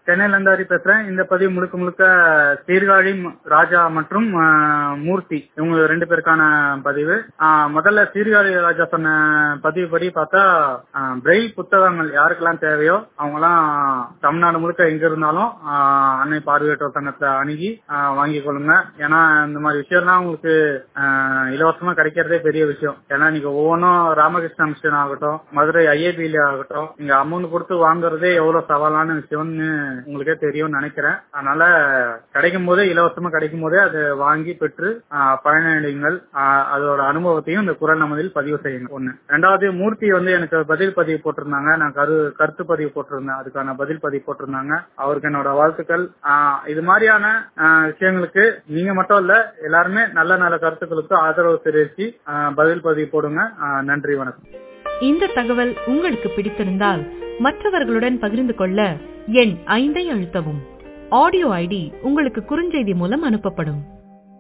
சென்னையில இருந்து ஹரி பேசுறேன் இந்த பதிவு முழுக்க முழுக்க சீர்காழி ம- ராஜா மற்றும் ஆஹ், மூர்த்தி இவங்க ரெண்டு பேருக்கான பதிவு ஆஹ், முதல்ல சீர்காழி ராஜா சொன்ன பதிவு படி பார்த்தா ஆஹ், பிரெயில் புத்தகங்கள் யாருக்கெல்லாம் தேவையோ அவங்கலாம் தமிழ்நாடு முழுக்க எங்க இருந்தாலும் ஆஹ், அன்னை பார்வையற்றோர் சங்கத்தை அணுகி ஆஹ், வாங்கிக் கொள்ளுங்க ஏன்னா இந்த மாதிரி விஷயம்லாம் உங்களுக்கு ஆஹ், இலவசமா கிடைக்கிறதே பெரிய விஷயம் ஏன்னா நீங்க ஒவ்வொன்றும் ராமகிருஷ்ண மிஷன் ஆகட்டும் மதுரை ஐஏபியில ஆகட்டும் நீங்க அமௌண்ட் கொடுத்து வாங்குறதே எவ்வளவு சவாலான விஷயம்னு உங்களுக்கே தெரியும்னு நினைக்கிறேன் அதனால கிடைக்கும் போதே இலவசமா கிடைக்கும் போதே அதை வாங்கி பெற்று ஆஹ், பயனடையுங்கள் ஆஹ், அதோட அனுபவத்தையும் இந்த குரல் நமதில் பதிவு செய்யுங்க ஒண்ணு ரெண்டாவது மூர்த்தி வந்து எனக்கு பதில் பதிவு போட்டிருந்தாங்க நான் கரு கருத்து பதிவு போட்டிருந்தேன் அதுக்கான பதில் பதிவு போட்டிருந்தாங்க அவருக்கு என்னோட வாழ்த்துக்கள் ஆஹ், இது மாதிரியான ஆஹ், விஷயங்களுக்கு நீங்க மட்டும் இல்ல எல்லாருமே நல்ல நல்ல கருத்துக்களுக்கு ஆதரவு தெரிவிச்சு ஆஹ், பதில் பதிவு போடுங்க ஆஹ், நன்றி வணக்கம் இந்த தகவல் உங்களுக்கு பிடித்திருந்தால் மற்றவர்களுடன் பகிர்ந்து கொள்ள எண் ஐந்தை அழுத்தவும் ஆடியோ ஐடி உங்களுக்கு குறுஞ்செய்தி மூலம் அனுப்பப்படும்